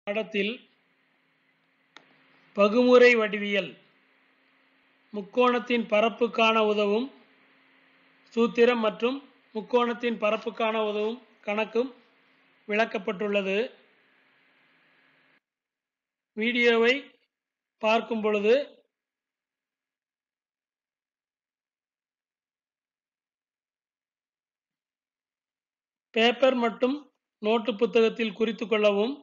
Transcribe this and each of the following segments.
படத்தில் பகுமுறை வடிவியல் முக்கோணத்தின் பரப்புக்கான உதவும் சூத்திரம் மற்றும் முக்கோணத்தின் பரப்புக்கான உதவும் கணக்கும் விளக்கப்பட்டுள்ளது வீடியோவை பார்க்கும் பொழுது பேப்பர் மற்றும் நோட்டு புத்தகத்தில் குறித்து கொள்ளவும்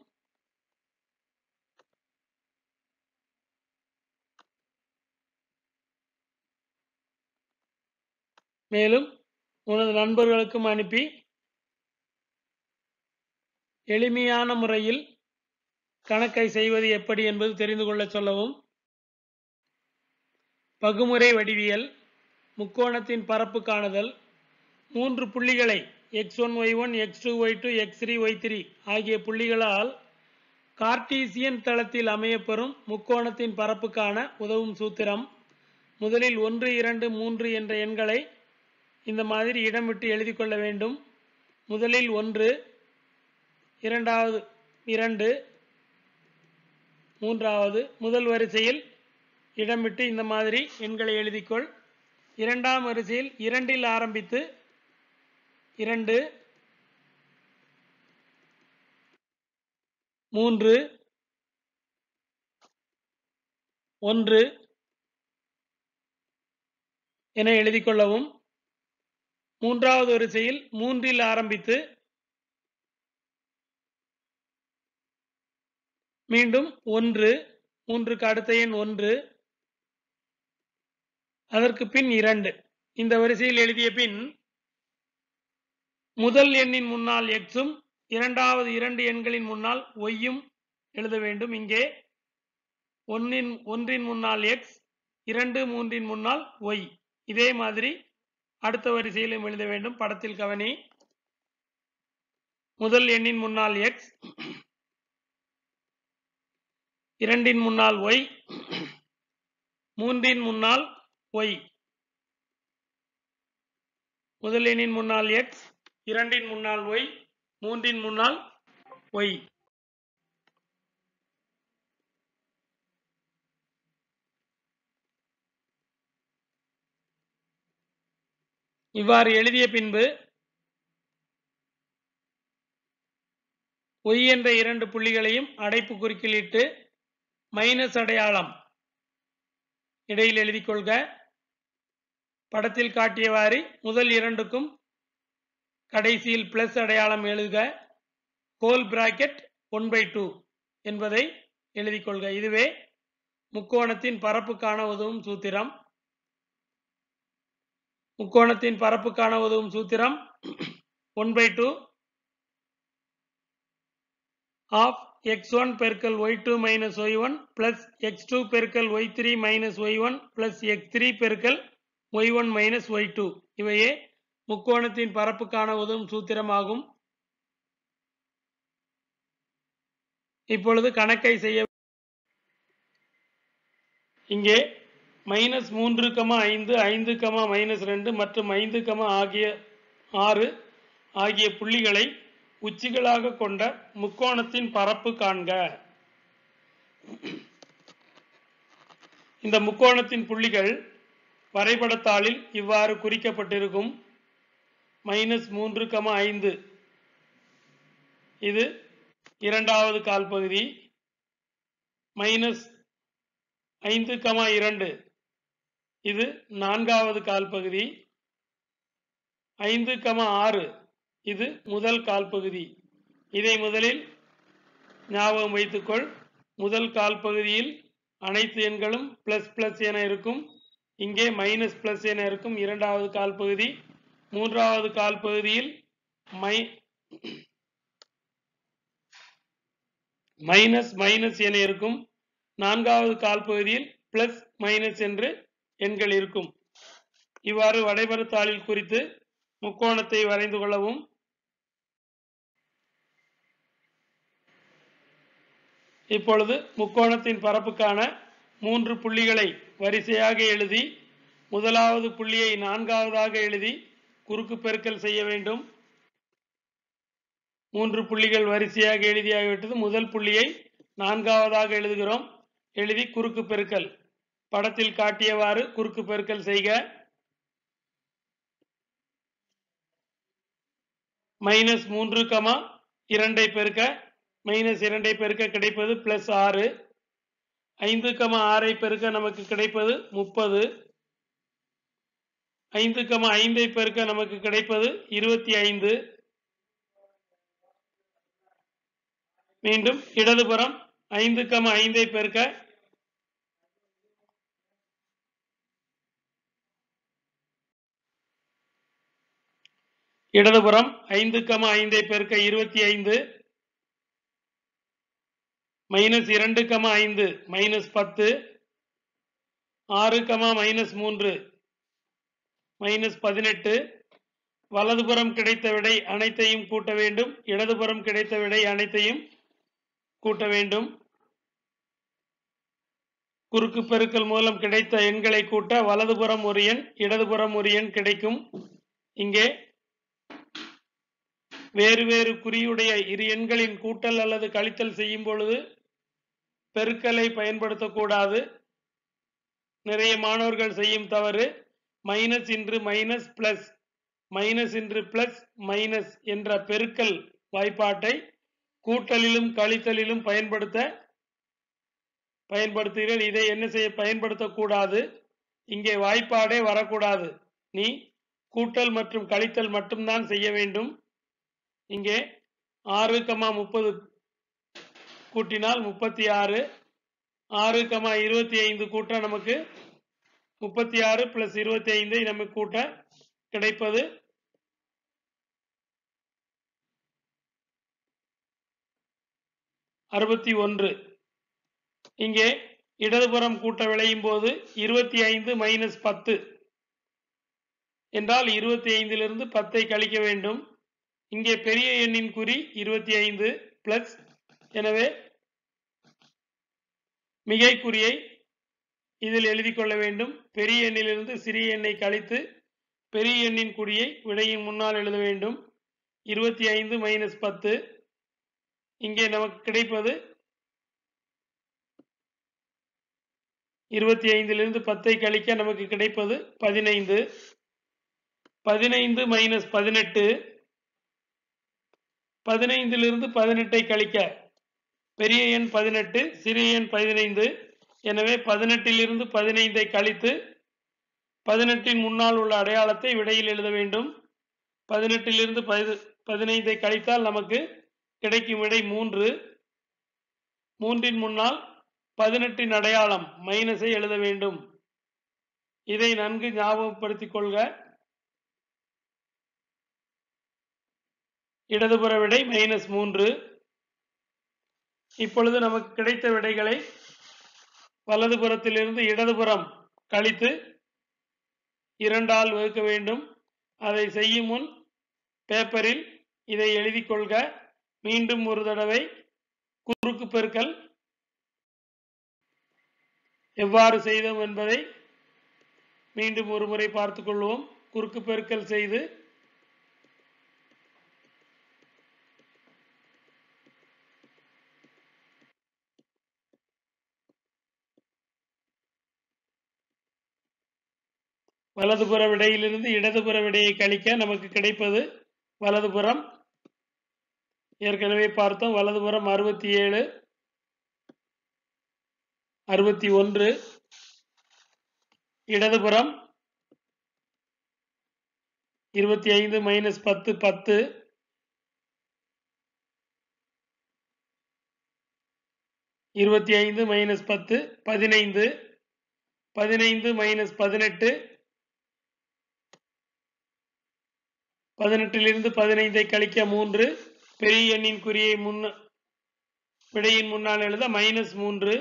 மேலும் உனது நண்பர்களுக்கும் அனுப்பி எளிமையான முறையில் கணக்கை செய்வது எப்படி என்பது தெரிந்து கொள்ள சொல்லவும் பகுமுறை வடிவியல் முக்கோணத்தின் பரப்பு காணுதல் மூன்று புள்ளிகளை X one Y one X two Y two X three Y three ஆகிய புள்ளிகளால் கார்ட்டீசியன் தளத்தில் அமையப்பெறும் முக்கோணத்தின் பரப்புக்கான உதவும் சூத்திரம் முதலில் ஒன்று இரண்டு மூன்று என்ற எண்களை இந்த மாதிரி இடமிட்டு எழுதி கொள்ள வேண்டும் முதலில் ஒன்று இரண்டாவது இரண்டு மூன்றாவது முதல் வரிசையில் இடமிட்டு இந்த மாதிரி எண்களை எழுதிக்கொள் இரண்டாம் வரிசையில் இரண்டில் ஆரம்பித்து இரண்டு மூன்று ஒன்று என எழுதிக் கொள்ளவும் மூன்றாவது வரிசையில் மூன்றில் ஆரம்பித்து மீண்டும் ஒன்று மூன்றுக்கு அடுத்த எண் ஒன்று அதற்கு பின் இரண்டு இந்த வரிசையில் எழுதிய பின் முதல் எண்ணின் முன்னால் எக்ஸும் இரண்டாவது இரண்டு எண்களின் முன்னால் ஒய்யும் எழுத வேண்டும் இங்கே ஒன்னின் ஒன்றின் முன்னால் எக்ஸ் இரண்டு மூன்றின் முன்னால் ஒய் இதே மாதிரி அடுத்த வரிசையிலும் எழுத வேண்டும் படத்தில் கவனி முதல் எண்ணின் முன்னால் எக்ஸ் இரண்டின் முன்னால் ஒய் மூன்றின் முன்னால் ஒய் முதல் எண்ணின் முன்னால் எக்ஸ் இரண்டின் முன்னால் ஒய் மூன்றின் முன்னால் ஒய் இவ்வாறு எழுதிய பின்பு ஒய் என்ற இரண்டு புள்ளிகளையும் அடைப்பு குறுக்கிலிட்டு மைனஸ் அடையாளம் இடையில் எழுதிக் கொள்க படத்தில் காட்டியவாறு முதல் இரண்டுக்கும் கடைசியில் பிளஸ் அடையாளம் எழுதுக whole bracket one by two என்பதை எழுதிக் கொள்க இதுவே முக்கோணத்தின் பரப்புக்கான உதவும் சூத்திரம் முக்கோணத்தின் பரப்புக்கான உதவும் சூத்திரம் one by two of X one பெருக்கல் Y two minus Y one plus X two பெருக்கல் Y three minus Y one plus X three பெருக்கல் Y one minus Y two இவையே முக்கோணத்தின் பரப்புக்கான உதவும் சூத்திரமாகும் இப்பொழுது கணக்கை செய்ய இங்கே மைனஸ் மூன்று கமா ஐந்து ஐந்து கமா மைனஸ் ரெண்டு மற்றும் ஐந்து கமா ஆகிய ஆறு ஆகிய புள்ளிகளை உச்சிகளாக கொண்ட முக்கோணத்தின் பரப்பு காண்க இந்த முக்கோணத்தின் புள்ளிகள் வரைபடத்தாளில் இவ்வாறு குறிக்கப்பட்டிருக்கும் மைனஸ் மூன்று கமா ஐந்து இது இரண்டாவது கால் பகுதி மைனஸ் ஐந்து கமா இரண்டு இது நான்காவது கால் பகுதி ஐந்து கமா ஆறு இது முதல் கால் பகுதி இதை முதலில் ஞாபகம் வைத்துக்கொள் முதல் கால் பகுதியில் அனைத்து எண்களும் பிளஸ் பிளஸ் என இருக்கும் இங்கே மைனஸ் பிளஸ் என இருக்கும் இரண்டாவது கால் பகுதி மூன்றாவது கால் பகுதியில் மை மைனஸ் மைனஸ் என இருக்கும் நான்காவது கால் பகுதியில் பிளஸ் மைனஸ் என்று எண்கள் இருக்கும் இவ்வாறு வடைபரத்தாளில் குறித்து முக்கோணத்தை வரைந்து கொள்ளவும் இப்பொழுது முக்கோணத்தின் பரப்புக்கான மூன்று புள்ளிகளை வரிசையாக எழுதி முதலாவது புள்ளியை நான்காவதாக எழுதி குறுக்கு பெருக்கல் செய்ய வேண்டும் மூன்று புள்ளிகள் வரிசையாக எழுதியாகிவிட்டது முதல் புள்ளியை நான்காவதாக எழுதுகிறோம் எழுதி குறுக்கு பெருக்கல் படத்தில் காட்டியவாறு குறுக்கு பெருக்கல் செய்க மைனஸ் மூன்று கமா இரண்டை பெருக்க மைனஸ் இரண்டை பெருக்க கிடைப்பது பிளஸ் ஆறு ஐந்து கமா ஆறை பெருக்க நமக்கு கிடைப்பது முப்பது ஐந்து கமா ஐந்தை பெருக்க நமக்கு கிடைப்பது இருபத்தி ஐந்து மீண்டும் இடதுபுறம் ஐந்து கமா ஐந்தை பெருக்க இடதுபுறம் ஐந்து கமா ஐந்தை பெருக்க இருபத்தி ஐந்து மைனஸ் இரண்டு கமா ஐந்து மைனஸ் பத்து ஆறு கமா மைனஸ் மூன்று மைனஸ் பதினெட்டு வலதுபுறம் கிடைத்த விடை அனைத்தையும் கூட்ட வேண்டும் இடதுபுறம் கிடைத்த விடை அனைத்தையும் கூட்ட வேண்டும் குறுக்கு பெருக்கல் மூலம் கிடைத்த எண்களை கூட்ட வலதுபுறம் ஒரு எண் இடதுபுறம் ஒரு எண் கிடைக்கும் இங்கே வேறு வேறு குறியுடைய இரு எண்களின் கூட்டல் அல்லது கழித்தல் செய்யும் பொழுது பெருக்கலை பயன்படுத்தக்கூடாது நிறைய மாணவர்கள் செய்யும் தவறு மைனஸ் இன்று மைனஸ் பிளஸ் மைனஸ் இன்று பிளஸ் மைனஸ் என்ற பெருக்கல் வாய்ப்பாட்டை கூட்டலிலும் கழித்தலிலும் பயன்படுத்த பயன்படுத்துகிறேன் இதை என்ன செய்ய பயன்படுத்தக்கூடாது இங்கே வாய்ப்பாடே வரக்கூடாது நீ கூட்டல் மற்றும் கழித்தல் மட்டும்தான் செய்ய வேண்டும் இங்கே ஆறு கமா முப்பது கூட்டினால் முப்பத்தி ஆறு ஆறு கமா இருபத்தி ஐந்து கூட்ட நமக்கு முப்பத்தி ஆறு பிளஸ் இருபத்தி ஐந்தை நமக்கு கூட்ட கிடைப்பது அறுபத்தி ஒன்று இங்கே இடதுபுறம் கூட்ட விளையும் போது இருபத்தி ஐந்து மைனஸ் பத்து என்றால் இருபத்தி ஐந்திலிருந்து பத்தை கழிக்க வேண்டும் இங்கே பெரிய எண்ணின் குறி இருபத்தி ஐந்து பிளஸ் எனவே மிகை குறியை இதில் எழுதி கொள்ள வேண்டும் பெரிய எண்ணிலிருந்து சிறிய எண்ணை கழித்து பெரிய எண்ணின் குறியை விடையின் முன்னால் எழுத வேண்டும் இருபத்தி ஐந்து மைனஸ் பத்து இங்கே நமக்கு கிடைப்பது இருபத்தி ஐந்திலிருந்து பத்தை கழிக்க நமக்கு கிடைப்பது பதினைந்து பதினைந்து மைனஸ் பதினெட்டு பதினைந்திலிருந்து பதினெட்டை கழிக்க பெரிய எண் பதினெட்டு சிறிய எண் பதினைந்து எனவே பதினெட்டிலிருந்து பதினைந்தை கழித்து பதினெட்டின் முன்னால் உள்ள அடையாளத்தை விடையில் எழுத வேண்டும் பதினெட்டிலிருந்து பதி பதினைந்தை கழித்தால் நமக்கு கிடைக்கும் விடை மூன்று மூன்றின் முன்னால் பதினெட்டின் அடையாளம் மைனஸை எழுத வேண்டும் இதை நன்கு ஞாபகப்படுத்திக் கொள்க இடதுபுற விடை மைனஸ் மூன்று இப்பொழுது நமக்கு கிடைத்த விடைகளை வலதுபுறத்திலிருந்து இடதுபுறம் கழித்து இரண்டால் வகுக்க வேண்டும் அதை செய்யும் முன் பேப்பரில் இதை எழுதி கொள்க மீண்டும் ஒரு தடவை குறுக்கு பெருக்கல் எவ்வாறு செய்தோம் என்பதை மீண்டும் ஒரு முறை பார்த்துக் கொள்வோம் குறுக்கு பெருக்கல் செய்து வலதுபுற விடையிலிருந்து இடதுபுற விடையை கழிக்க நமக்கு கிடைப்பது வலதுபுறம் ஏற்கனவே பார்த்தோம் வலதுபுறம் அறுபத்தி ஏழு அறுபத்தி ஒன்று இடதுபுறம் இருபத்தி ஐந்து மைனஸ் பத்து பத்து இருபத்தி ஐந்து மைனஸ் பத்து பதினைந்து பதினைந்து மைனஸ் பதினெட்டு பதினெட்டிலிருந்து பதினைந்தை கழிக்க மூன்று பெரிய எண்ணின் குறியை முன்ன விடையின் முன்னால் எழுத மைனஸ் மூன்று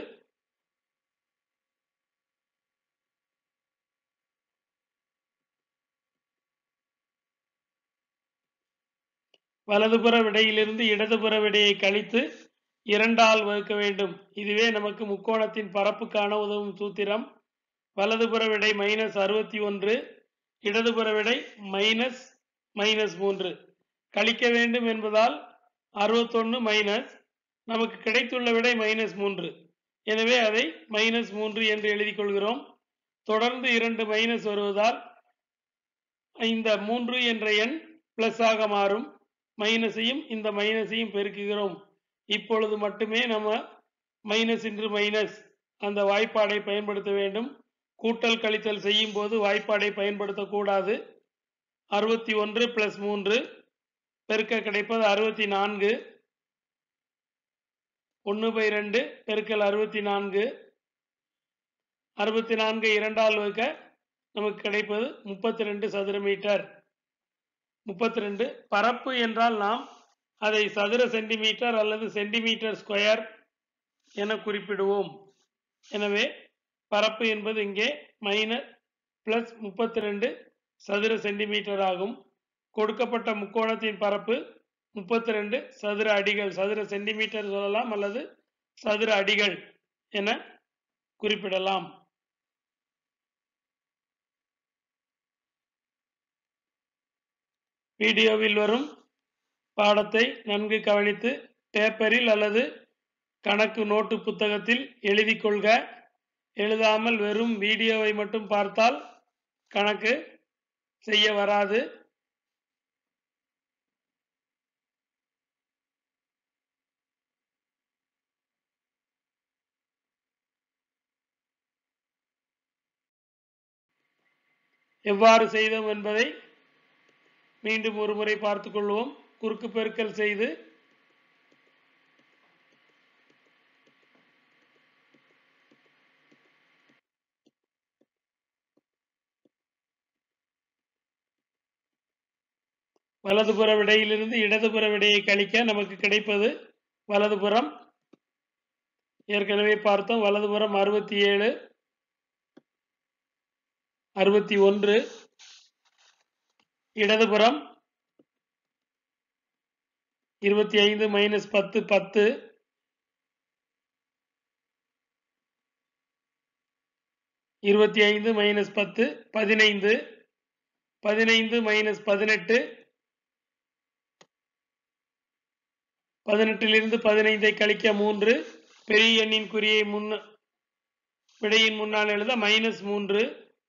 வலதுபுற விடையிலிருந்து இடதுபுற விடையை கழித்து இரண்டால் வகுக்க வேண்டும் இதுவே நமக்கு முக்கோணத்தின் பரப்புக்கான உதவும் சூத்திரம் வலதுபுற விடை மைனஸ் அறுபத்தி ஒன்று இடதுபுற விடை மைனஸ் மைனஸ் மூன்று கழிக்க வேண்டும் என்பதால் அறுபத்தொன்று மைனஸ் நமக்கு கிடைத்துள்ள விடை மைனஸ் மூன்று எனவே அதை மைனஸ் மூன்று என்று எழுதிக் கொள்கிறோம் தொடர்ந்து இரண்டு மைனஸ் வருவதால் இந்த மூன்று என்ற எண் பிளஸ் ஆக மாறும் மைனஸையும் இந்த மைனஸையும் பெருக்குகிறோம் இப்பொழுது மட்டுமே நம்ம மைனஸ் இன்று மைனஸ் அந்த வாய்ப்பாடை பயன்படுத்த வேண்டும் கூட்டல் கழித்தல் செய்யும் போது வாய்ப்பாடை பயன்படுத்தக்கூடாது அறுபத்தி ஒன்று பிளஸ் மூன்று பெருக்க கிடைப்பது அறுபத்தி நான்கு ஒன்று பை ரெண்டு பெருக்கல் அறுபத்தி நான்கு அறுபத்தி நான்கு இரண்டால் வகுக்க நமக்கு கிடைப்பது முப்பத்தி ரெண்டு சதுர மீட்டர் முப்பத்தி ரெண்டு பரப்பு என்றால் நாம் அதை சதுர சென்டிமீட்டர் அல்லது சென்டிமீட்டர் ஸ்கொயர் என குறிப்பிடுவோம் எனவே பரப்பு என்பது இங்கே மைனஸ் பிளஸ் முப்பத்தி ரெண்டு சதுர சென்டிமீட்டர் ஆகும் கொடுக்கப்பட்ட முக்கோணத்தின் பரப்பு முப்பத்தி ரெண்டு சதுர அடிகள் சதுர சென்டிமீட்டர் சொல்லலாம் அல்லது சதுர அடிகள் என குறிப்பிடலாம் வீடியோவில் வரும் பாடத்தை நன்கு கவனித்து பேப்பரில் அல்லது கணக்கு நோட்டு புத்தகத்தில் எழுதி கொள்க எழுதாமல் வெறும் வீடியோவை மட்டும் பார்த்தால் கணக்கு செய்ய வராது எவ்வாறு செய்தோம் என்பதை மீண்டும் ஒரு முறை பார்த்துக் கொள்வோம் குறுக்கு பெருக்கல் செய்து வலதுபுற விடையிலிருந்து இடதுபுற விடையை கழிக்க நமக்கு கிடைப்பது வலதுபுறம் ஏற்கனவே பார்த்தோம் வலதுபுறம் அறுபத்தி ஏழு அறுபத்தி ஒன்று இடதுபுறம் இருபத்தி ஐந்து மைனஸ் பத்து பத்து இருபத்தி ஐந்து மைனஸ் பத்து பதினைந்து பதினைந்து மைனஸ் பதினெட்டு பதினெட்டிலிருந்து பதினைந்தை கழிக்க மூன்று பெரிய எண்ணின் குறியை முன்ன விடையின் முன்னால் எழுத மைனஸ் மூன்று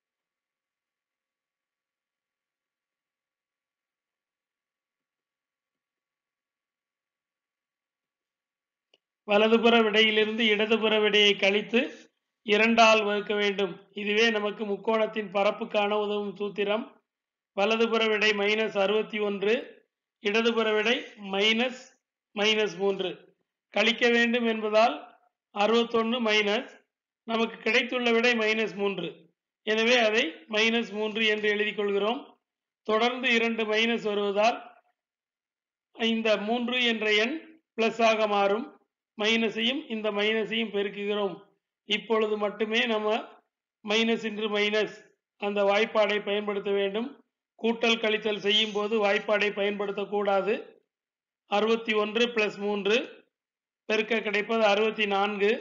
வலதுபுற விடையிலிருந்து இடதுபுற விடையை கழித்து இரண்டால் வகுக்க வேண்டும் இதுவே நமக்கு முக்கோணத்தின் பரப்புக்கான உதவும் சூத்திரம் வலதுபுற விடை மைனஸ் அறுபத்தி ஒன்று இடதுபுற விடை மைனஸ் மைனஸ் மூன்று கழிக்க வேண்டும் என்பதால் அறுபத்தொன்று மைனஸ் நமக்கு கிடைத்துள்ள விடை மைனஸ் மூன்று எனவே அதை மைனஸ் மூன்று என்று எழுதிக் கொள்கிறோம் தொடர்ந்து இரண்டு மைனஸ் வருவதால் இந்த மூன்று என்ற எண் பிளஸ் ஆக மாறும் மைனஸையும் இந்த மைனஸையும் பெருக்குகிறோம் இப்பொழுது மட்டுமே நம்ம மைனஸ் இன்று மைனஸ் அந்த வாய்ப்பாடை பயன்படுத்த வேண்டும் கூட்டல் கழித்தல் செய்யும் போது வாய்ப்பாடை பயன்படுத்தக்கூடாது அறுபத்தி ஒன்று பிளஸ் மூன்று பெருக்க கிடைப்பது அறுபத்தி நான்கு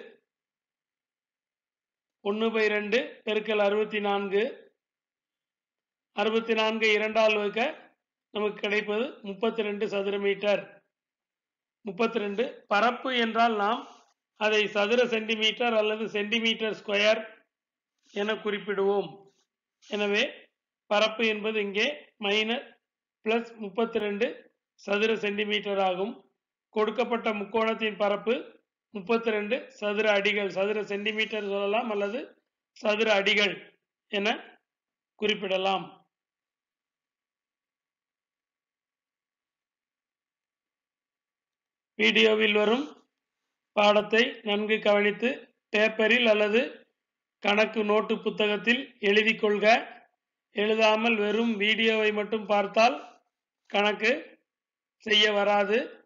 ஒன்று பை ரெண்டு பெருக்கல் அறுபத்தி நான்கு அறுபத்தி நான்கு இரண்டால் வகுக்க நமக்கு கிடைப்பது முப்பத்தி ரெண்டு சதுர மீட்டர் முப்பத்தி ரெண்டு பரப்பு என்றால் நாம் அதை சதுர சென்டிமீட்டர் அல்லது சென்டிமீட்டர் ஸ்கொயர் என குறிப்பிடுவோம் எனவே பரப்பு என்பது இங்கே மைனஸ் பிளஸ் முப்பத்தி ரெண்டு சதுர சென்டிமீட்டர் ஆகும் கொடுக்கப்பட்ட முக்கோணத்தின் பரப்பு முப்பத்தி ரெண்டு சதுர அடிகள் சதுர சென்டிமீட்டர் சொல்லலாம் அல்லது சதுர அடிகள் என குறிப்பிடலாம் வீடியோவில் வரும் பாடத்தை நன்கு கவனித்து பேப்பரில் அல்லது கணக்கு நோட்டு புத்தகத்தில் எழுதி கொள்க எழுதாமல் வெறும் வீடியோவை மட்டும் பார்த்தால் கணக்கு செய்ய வராது